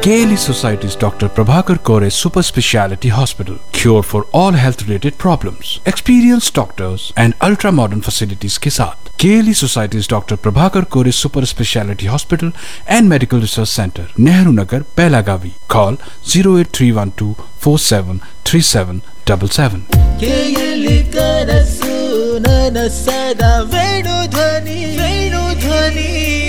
KLE Society's Dr. Prabhakar Kore Super Speciality Hospital. Cure for all health related problems. Experienced doctors and ultra modern facilities के साथ KLE Society's Dr. Prabhakar Kore Super Speciality Hospital and Medical Research Center, Nehru Nagar, Pelagavi. Call 08312 473777. ಕೇಯಲಿ ಕನಸು ನನಸದ ವೇಣು ಧ್ವನಿ ವೇಣು ಧ್ವನಿ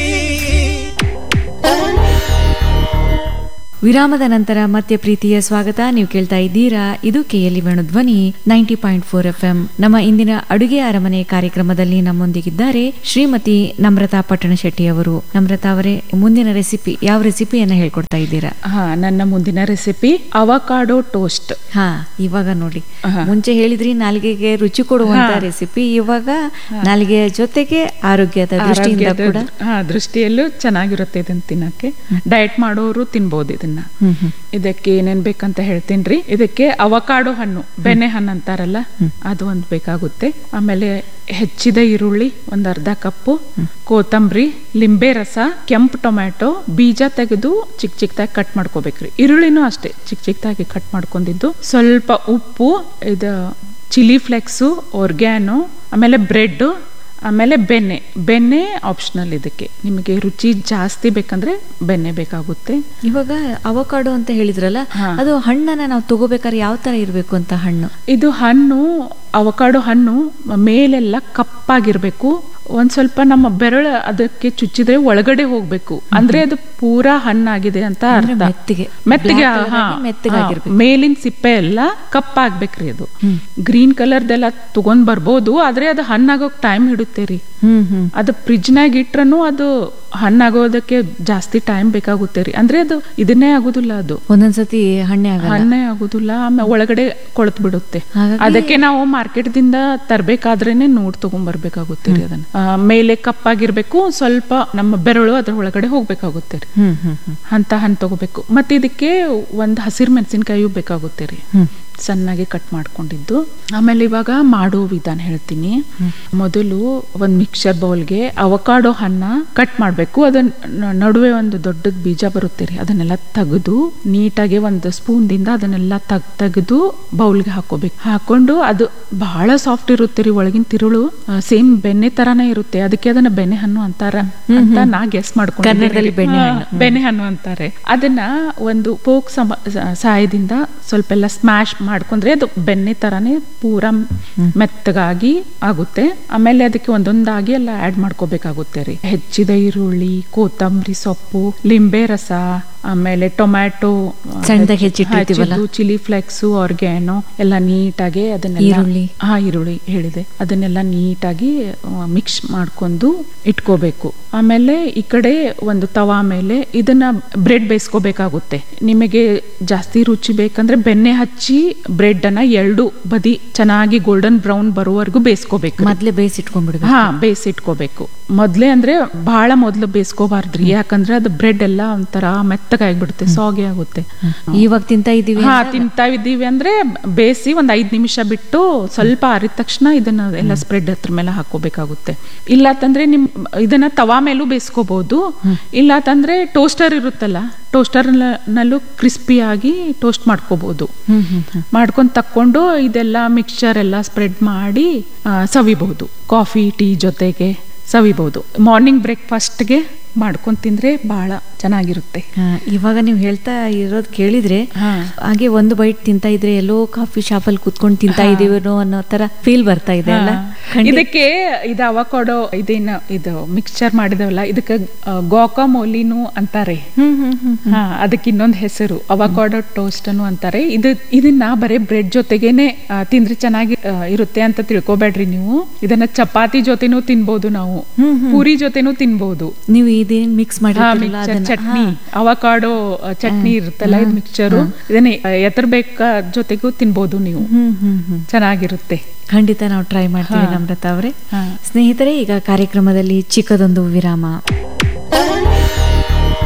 ವಿರಾಮದ ನಂತರ ಮತ್ತೆ ಪ್ರೀತಿಯ ಸ್ವಾಗತ ನೀವು ಕೇಳ್ತಾ ಇದ್ದೀರಾ ಇದು KLE Dhwani ninety point four F M ನಮ್ಮ ಇಂದಿನ ಅಡುಗೆ ಅರಮನೆ ಕಾರ್ಯಕ್ರಮದಲ್ಲಿ ನಮ್ಮೊಂದಿಗಿದ್ದಾರೆ ಶ್ರೀಮತಿ ನಮ್ರತಾ ಪಟ್ಟಣಶೆಟ್ಟಿ ಅವರು ನಮ್ರತಾ ಅವರೇ ಮುಂದಿನ ರೆಸಿಪಿ ಯಾವ ರೆಸಿಪಿಯನ್ನ ಹೇಳ್ಕೊಡ್ತಾ ಇದ್ದೀರಾ ಹಾ ನನ್ನ ಮುಂದಿನ ರೆಸಿಪಿ ಅವಕಾಡೋ ಟೋಸ್ಟ್ ಹಾ ಇವಾಗ ನೋಡಿ ಹಾ. ಮುಂಚೆ ಹೇಳಿದ್ರಿ ನಾಲಿಗೆಗೆ ರುಚಿ ಕೊಡುವಂತ ಹಾ. ರೆಸಿಪಿ ಇವಾಗ ನಾಲಿಗೆಯ ಜೊತೆಗೆ ಆರೋಗ್ಯದ ದೃಷ್ಟಿಯಿಂದ ಆರೋಗ್ಯದ ಕೂಡ ಹಾ ದೃಷ್ಟಿಯಲ್ಲೂ ಚೆನ್ನಾಗಿರುತ್ತೆ ಇದನ್ನ ತಿನ್ನಕ್ಕೆ ಡಯಟ್ ಮಾಡೋರು ತಿನ್ಬೋದು ಇದನ್ನ ಹ್ಮ್ ಹ್ಮ್ ಇದಕ್ಕೆ ಏನೇನ್ ಬೇಕಂತ ಹೇಳ್ತೀನ್ರಿ ಇದಕ್ಕೆ ಅವಕಾಡೋ ಹಣ್ಣು ಬೆಣ್ಣೆ ಹಣ್ಣು ಅಂತಾರಲ್ಲ ಅದು ಒಂದ್ ಬೇಕಾಗುತ್ತೆ ಆಮೇಲೆ ಹೆಚ್ಚಿದ ಈರುಳ್ಳಿ ಒಂದ್ ಅರ್ಧ ಕಪ್ಪು ಕೊತ್ತಂಬರಿ ಲಿಂಬೆ ರಸ ಕೆಂಪು ಟೊಮ್ಯಾಟೊ ಬೀಜ ತೆಗೆದು ಚಿಕ್ಕ ಚಿಕ್ಕದಾಗಿ ಕಟ್ ಮಾಡ್ಕೋಬೇಕ್ರಿ ಈರುಳ್ಳಿನೂ ಅಷ್ಟೇ ಚಿಕ್ಕ ಚಿಕ್ಕದಾಗಿ ಕಟ್ ಮಾಡ್ಕೊಂಡಿದ್ದು ಸ್ವಲ್ಪ ಉಪ್ಪು ಇದು ಚಿಲ್ಲಿ ಫ್ಲೆಕ್ಸು ಒರ್ಗ್ಯಾನು ಆಮೇಲೆ ಬ್ರೆಡ್ ಆಮೇಲೆ ಬೆಣ್ಣೆ ಬೆಣ್ಣೆ ಆಪ್ಷನಲ್ ಇದಕ್ಕೆ ನಿಮಗೆ ರುಚಿ ಜಾಸ್ತಿ ಬೇಕಂದ್ರೆ ಬೆಣ್ಣೆ ಬೇಕಾಗುತ್ತೆ ಇವಾಗ ಅವಕಾಡೋ ಅಂತ ಹೇಳಿದ್ರಲ್ಲ ಹಾ. ಅದು ಹಣ್ಣನ್ನ ನಾವು ತಗೋಬೇಕಾದ್ರೆ ಯಾವ ತರ ಇರ್ಬೇಕು ಅಂತ ಹಣ್ಣು ಇದು ಹಣ್ಣು ಅವಕಾಡೋ ಹಣ್ಣು ಮೇಲೆಲ್ಲ ಕಪ್ಪಾಗಿರ್ಬೇಕು ಒಂದ್ ಸ್ವಲ್ಪ ನಮ್ಮ ಬೆರಳು ಅದಕ್ಕೆ ಚುಚ್ಚಿದ್ರೆ ಒಳಗಡೆ ಹೋಗ್ಬೇಕು ಅಂದ್ರೆ ಅದು ಪೂರಾ ಹಣ್ಣಾಗಿದೆ ಅಂತ ಅಂದ್ರೆ ಅರ್ಥ ಮೆತ್ತಗೆ. ಮೆತ್ತಗೆ Black colour ಹಾ, ಆಗಿ ಮೆತ್ತಗಾಗಿರ್ಬೇಕು. ಹಾ, ಮೇಲಿನ ಸಿಪ್ಪೆ ಎಲ್ಲ ಕಪ್ಪಾಗ್ಬೇಕ್ರಿ ಅದು ಗ್ರೀನ್ ಕಲರ್ದೆಲ್ಲ ತಗೊಂಡ್ ಬರ್ಬೋದು ಆದ್ರೆ ಅದು ಹಣ್ಣಾಗೋಕ್ ಟೈಮ್ ಹಿಡುತ್ತೆ ರೀ ಹ್ಮ್ ಹ್ಮ್ ಅದು ಫ್ರಿಜ್ನಾಗ ಇಟ್ರನು ಅದು ಹಣ್ಣಾಗೋದಕ್ಕೆ ಜಾಸ್ತಿ ಟೈಮ್ ಬೇಕಾಗುತ್ತೆ ರೀ ಅಂದ್ರೆ ಅದು ಇದನ್ನೇ ಆಗುದಿಲ್ಲ ಅದು ಒಂದೊಂದ್ಸತಿ ಹಣ್ಣೆ ಆಗಲ್ಲ ಹಣ್ಣೇ ಆಗುದಿಲ್ಲ ಆಮೇಲೆ ಒಳಗಡೆ ಕೊಳತ್ ಬಿಡುತ್ತೆ ಹಾಗಾಗಿ- ಅದಕ್ಕೆ ನಾವು ಮಾರ್ಕೆಟ್ ದಿಂದ ತರ್ಬೇಕಾದ್ರೇನೆ ನೋಡ್ ತಗೊಂಡ್ಬರ್ಬೇಕಾಗುತ್ತೆ ರೀ ಅದನ್ನ ಆ, ಮೇಲೆ ಕಪ್ಪಾಗಿರ್ಬೇಕು ಸ್ವಲ್ಪ ನಮ್ಮ ಬೆರಳು ಅದ್ರ ಒಳಗಡೆ ಹೋಗ್ಬೇಕಾಗುತ್ತೆ ರೀ ಹ್ಮ್ ಹ್ಮ್ ಹ್ಮ್ ಅಂತ ಹಣ್ಣು ತಗೋಬೇಕು ಮತ್ತೆ ಇದಕ್ಕೆ ಒಂದ್ ಹಸಿರು ಮೆಣಸಿನ್ಕಾಯಿಯು ಬೇಕಾಗುತ್ತೆ ರೀ ಹ್ಮ್. ಸಣ್ಣಗೆ ಕಟ್ ಮಾಡ್ಕೊಂಡಿದ್ದು ಆಮೇಲೆ ಇವಾಗ ಮಾಡೋ ವಿಧಾನ ಹೇಳ್ತೀನಿ ಮೊದಲು ಒಂದ್ ಮಿಕ್ಸರ್ ಬೌಲ್ಗೆ ಅವಕಾಡೋ ಹಣ್ಣ ಕಟ್ ಮಾಡ್ಬೇಕು ಅದನ್ನ ನಡುವೆ ಒಂದು ದೊಡ್ಡದ್ ಬೀಜ ಬರುತ್ತೆ ರೀ ಅದನ್ನೆಲ್ಲ ತೆಗೆದು ನೀಟಾಗಿ ಒಂದು ಸ್ಪೂನ್ ದಿಂದ ಅದನ್ನೆಲ್ಲ ತಗ್ ತೆಗೆದು ಬೌಲ್ಗೆ ಹಾಕೋಬೇಕು ಹಾಕೊಂಡು ಅದು ಬಹಳ ಸಾಫ್ಟ್ ಇರುತ್ತೆ ರೀ ಒಳಗಿನ ತಿರುಳು ಸೇಮ್ ಬೆಣ್ಣೆ ತರಾನೇ ಇರುತ್ತೆ ಅದಕ್ಕೆ ಅದನ್ನ ಬೆಣ್ಣೆ ಹಣ್ಣು ಅಂತಾರ ಅಂತ ನಾ ಗೆಸ್ ಮಾಡ್ಕೊಂಡು ಕನ್ನಡದಲ್ಲಿ ಬೆಣ್ಣೆ ಹಣ್ಣು. ಬೆಣ್ಣೆ ಹಣ್ಣು ಅಂತಾರೆ ಅದನ್ನ ಒಂದು ಪೋಕ್ ಸಮ ಸ- ಸಹಾಯದಿಂದ ಸ್ವಲ್ಪ ಎಲ್ಲ ಸ್ಮ್ಯಾಶ್ ಮಾಡ್ಕೊಂಡ್ರೆ ಅದು ಬೆಣ್ಣೆ ತರಾನೇ ಪೂರಾ ಮೆತ್ತಗಾಗಿ ಆಗುತ್ತೆ ಆಮೇಲೆ ಅದಕ್ಕೆ ಒಂದೊಂದಾಗಿ ಎಲ್ಲ ಆಡ್ ಮಾಡ್ಕೋಬೇಕಾಗುತ್ತೆ ರೀ ಹೆಚ್ಚಿದ ಈರುಳ್ಳಿ ಕೊತ್ತಂಬರಿ ಸೊಪ್ಪು ಲಿಂಬೆ ರಸ ಆಮೇಲೆ ಟೊಮ್ಯಾಟೊ ಸಣ್ಣದಾಗಿ ಹೆಚ್ಚಿಟ್ಟಿರ್ತೀವಲ್ಲ? ಚಿಲ್ಲಿ ಫ್ಲೆಕ್ಸು ಆರ್ಗ್ಯಾನೋ ಎಲ್ಲ ನೀಟಾಗಿ ಅದನ್ನೆಲ್ಲ ಈರುಳ್ಳಿ. ಹಾ ಈರುಳ್ಳಿ ಹೇಳಿದೆ ಅದನ್ನೆಲ್ಲ ನೀಟಾಗಿ ಮಿಕ್ಸ್ ಮಾಡ್ಕೊಂಡು ಇಟ್ಕೋಬೇಕು ಆಮೇಲೆ ಈ ಕಡೆ ಒಂದು ತವಾ ಮೇಲೆ ಇದನ್ನ ಬ್ರೆಡ್ ಬೇಯಿಸ್ಕೋಬೇಕಾಗುತ್ತೆ ನಿಮಗೆ ಜಾಸ್ತಿ ರುಚಿ ಬೇಕಂದ್ರೆ ಬೆಣ್ಣೆ ಹಚ್ಚಿ ಬ್ರೆಡ್ ಅನ್ನ ಎರಡು ಬದಿ ಚೆನ್ನಾಗಿ ಗೋಲ್ಡನ್ ಬ್ರೌನ್ ಬರುವವರೆಗೂ ಬೇಯಿಸ್ಕೋಬೇಕು ಮೊದ್ಲೇ ಬೇಯಿಸಿಟ್ಕೊಂಡ್ಬಿಡ್ಬೇಕು ಹಾ ಬೇಯಿಸಿಟ್ಕೋಬೇಕು ಮೊದ್ಲೇ ಅಂದ್ರೆ ಬಹಳ ಮೊದ್ಲು ಬೇಯಿಸ್ಕೋಬಾರ್ದ್ರಿ ಯಾಕಂದ್ರೆ ಅದು ಬ್ರೆಡ್ ಎಲ್ಲ ಒಂಥರ ಮೆತ್ತಗಾಗ್ಬಿಡುತ್ತೆ ಸಾಗೆ ಆಗುತ್ತೆ ಇವಾಗ ತಿಂತಾ ಇದೀವಿ ಹಾ ತಿಂತಾ ಇದ್ದೀವಿ ಅಂದ್ರೆ ಬೇಯಿಸಿ ಒಂದ್ ಐದ್ ನಿಮಿಷ ಬಿಟ್ಟು ಸ್ವಲ್ಪ ಆರಿದ ತಕ್ಷಣ ಇದನ್ನ ಎಲ್ಲ ಸ್ಪ್ರೆಡ್ ಹತ್ರ ಮೇಲೆ ಹಾಕೋಬೇಕಾಗುತ್ತೆ ಇಲ್ಲ ಅಂತಂದ್ರೆ ನಿಮ್ ಇದನ್ನ ತವಾ ಮೇಲೂ ಬೇಯಿಸ್ಕೋಬಹುದು ಇಲ್ಲ ಅಂತಂದ್ರೆ ಟೋಸ್ಟರ್ ಇರುತ್ತಲ್ಲ ಟೋಸ್ಟರ್ ನಲ್ಲೂ ಕ್ರಿಸ್ಪಿಯಾಗಿ ಟೋಸ್ಟ್ ಮಾಡ್ಕೋಬಹುದು ಹ್ಮ್ ಹ್ಮ್ ಹ್ಮ್ ಮಾಡ್ಕೊಂಡು ತಕ್ಕೊಂಡು ಇದೆಲ್ಲ ಮಿಕ್ಸ್ಚರ್ ಎಲ್ಲ ಸ್ಪ್ರೆಡ್ ಮಾಡಿ ಆ, ಸವಿಬಹುದು ಕಾಫಿ ಟೀ ಜೊತೆಗೆ ಸವಿಬಹುದು ಮಾರ್ನಿಂಗ್ ಬ್ರೇಕ್ಫಾಸ್ಟ್ಗೆ ಮಾಡ್ಕೊಂಡು ತಿಂದ್ರೆ ಬಹಳ ಚೆನ್ನಾಗಿರುತ್ತೆ ಹಾ, ಇವಾಗ ನೀವು ಹೇಳ್ತಾ ಇರೋದ್ ಕೇಳಿದ್ರೆ ಹಾ. ಹಾಗೆ ಒಂದು ಬೈಟ್ ತಿಂತಾ ಇದ್ರೆ ಎಲ್ಲೋ ಕಾಫಿ ಶಾಪಲ್ಲಿ ಕುತ್ಕೊಂಡು ತಿಂತಾ ಇದೀವೇನೋ ಅನ್ನೋ ತರ ಫೀಲ್ ಬರ್ತಾ ಇದೆ ಅಲ್ಲ ಹಾ. ಇದಕ್ಕೆ ಇದು ಅವಕಾಡೋ ಇದೇನು ಇದು ಮಿಕ್ಸ್ಚರ್ ಮಾಡಿದವಲ್ಲ ಇದಕ್ಕೆ ಗೋಕಾಮೋಲಿನು ಅಂತಾರೆ ಹ್ಮ್ ಹ್ಮ್ ಹ್ಮ್ ಹಾ ಅದಕ್ಕೆ ಇನ್ನೊಂದು ಹೆಸರು ಅವಕಾಡೋ ಟೋಸ್ಟ್ ಅನ್ನು ಅಂತಾರೆ ಇದು ಇದನ್ನ ಬರೀ ಬ್ರೆಡ್ ಜೊತೆಗೇನೆ ಆ, ತಿಂದ್ರೆ ಚೆನ್ನಾಗಿ ಆ, ಇರುತ್ತೆ ಅಂತ ತಿಳ್ಕೊಬೇಡ್ರಿ ನೀವು ಇದನ್ನ ಚಪಾತಿ ಜೊತೆನೂ ತಿನ್ಬೋದು ನಾವು ಪೂರಿ ಜೊತೆನೂ ತಿನ್ಬೋದು ನೀವು ಇದೇನ್ ಮಿಕ್ಸ್ ಹಾ ಮಾಡಿರ್ತೀರಲ್ಲ ಮಿಕ್ಸ್ಚರ್ ಅದನ್ನ ಚಟ್ನಿ ಅವಕಾಡೋ ಚಟ್ನಿ ಇರುತ್ತಲ್ಲ ಇದು ಮಿಕ್ಸ್ಚರು ಇದನ್ನ ಎತ್ತರ ಬೇಕ ಜೊತೆಗೂ ತಿನ್ಬೋದು ನೀವು ಹ್ಮ್ ಹ್ಮ್ ಹ್ಮ್ ಚೆನ್ನಾಗಿರುತ್ತೆ ಖಂಡಿತ ನಾವು ಟ್ರೈ ಮಾಡ್ತೀವಿ ಹಾ. ನಮ್ರತಾ ಅವರೇ ಹಾ. ಸ್ನೇಹಿತರೆ ಈಗ ಕಾರ್ಯಕ್ರಮದಲ್ಲಿ ಚಿಕ್ಕದೊಂದು ವಿರಾಮ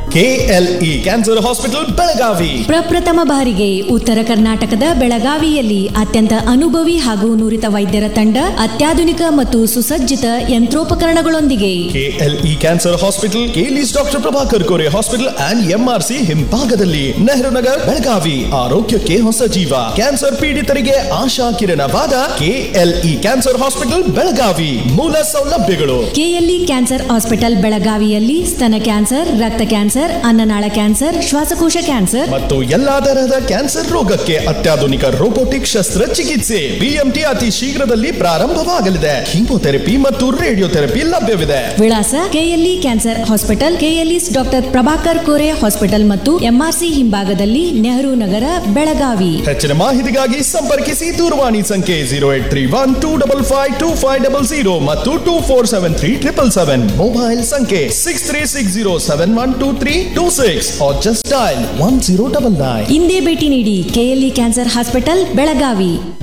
ಕೆಎಲ್ಇ ಕ್ಯಾನ್ಸರ್ ಹಾಸ್ಪಿಟಲ್ ಬೆಳಗಾವಿ ಪ್ರಪ್ರಥಮ ಬಾರಿಗೆ ಉತ್ತರ ಕರ್ನಾಟಕದ ಬೆಳಗಾವಿಯಲ್ಲಿ ಅತ್ಯಂತ ಅನುಭವಿ ಹಾಗೂ ನುರಿತ ವೈದ್ಯರ ತಂಡ ಅತ್ಯಾಧುನಿಕ ಮತ್ತು ಸುಸಜ್ಜಿತ ಯಂತ್ರೋಪಕರಣಗಳೊಂದಿಗೆ KLE cancer hospital KLE's doctor Prabhakar Kore hospital and MRC ಹಿಂಭಾಗದಲ್ಲಿ ನೆಹರು ನಗರ್ ಬೆಳಗಾವಿ ಆರೋಗ್ಯಕ್ಕೆ ಹೊಸ ಜೀವ ಕ್ಯಾನ್ಸರ್ ಪೀಡಿತರಿಗೆ ಆಶಾ ಕಿರಣವಾದ ಕೆಎಲ್ಇ ಕ್ಯಾನ್ಸರ್ ಹಾಸ್ಪಿಟಲ್ ಬೆಳಗಾವಿ ಮೂಲ ಸೌಲಭ್ಯಗಳು ಕೆಎಲ್ಇ ಕ್ಯಾನ್ಸರ್ ಹಾಸ್ಪಿಟಲ್ ಬೆಳಗಾವಿಯಲ್ಲಿ ಸ್ತನ ಕ್ಯಾನ್ಸರ್ ರಕ್ತ ಕ್ಯಾನ್ಸರ್ ಅನ್ನನಾಳ ಕ್ಯಾನ್ಸರ್ ಶ್ವಾಸಕೋಶ ಕ್ಯಾನ್ಸರ್ ಮತ್ತು ಎಲ್ಲಾ ತರಹದ ಕ್ಯಾನ್ಸರ್ ರೋಗಕ್ಕೆ ಅತ್ಯಾಧುನಿಕ ರೋಬೋಟಿಕ್ ಶಸ್ತ್ರಚಿಕಿತ್ಸೆ ಬಿಎಂಟಿ ಅತಿ ಶೀಘ್ರದಲ್ಲಿ ಪ್ರಾರಂಭವಾಗಲಿದೆ ಕೀಮೋಥೆರಪಿ ಮತ್ತು ರೇಡಿಯೋಥೆರಪಿ ಲಭ್ಯವಿದೆ ವಿಳಾಸ KLE cancer hospital KLE's doctor Prabhakar Kore hospital ಮತ್ತು ಎಂಆರ್ಸಿ ಹಿಂಭಾಗದಲ್ಲಿ ನೆಹರು ನಗರ ಬೆಳಗಾವಿ ಹೆಚ್ಚಿನ ಮಾಹಿತಿಗಾಗಿ ಸಂಪರ್ಕಿಸಿ ದೂರವಾಣಿ ಸಂಖ್ಯೆ zero eight three one two double five two five double zero ಮತ್ತು two four seven three triple seven mobile ಸಂಖ್ಯೆ six three six zero seven one two three two six just dial one zero double nine ಇಂದೇ ಭೇಟಿ ನೀಡಿ KLE cancer hospital Belagavi